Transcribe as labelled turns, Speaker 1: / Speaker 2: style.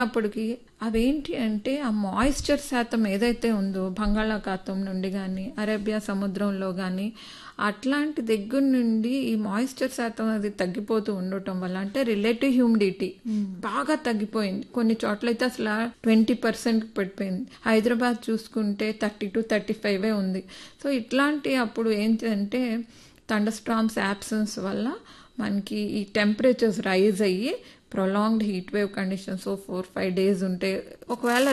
Speaker 1: అప్పటికి అవేంటి అంటే ఆ మాయిశ్చర్ శాతం ఏదైతే ఉందో బంగాళాఖాతం నుండి కానీ అరేబియా సముద్రంలో కానీ అట్లాంటి దగ్గర నుండి ఈ మాయిశ్చర్ శాతం అది తగ్గిపోతూ ఉండటం వల్ల అంటే రిలేటివ్ హ్యూమిడిటీ బాగా తగ్గిపోయింది కొన్ని చోట్ల అయితే అసలు ట్వంటీ పర్సెంట్ పడిపోయింది హైదరాబాద్ చూసుకుంటే థర్టీ టు థర్టీ ఫైవే ఉంది సో ఇట్లాంటి అప్పుడు ఏంటంటే థండర్ స్ట్రామ్స్ యాబ్సెన్స్ వల్ల మనకి ఈ టెంపరేచర్స్ రైజ్ అయ్యి prolonged heat wave conditions four five days ఉంటే ఒకవేళ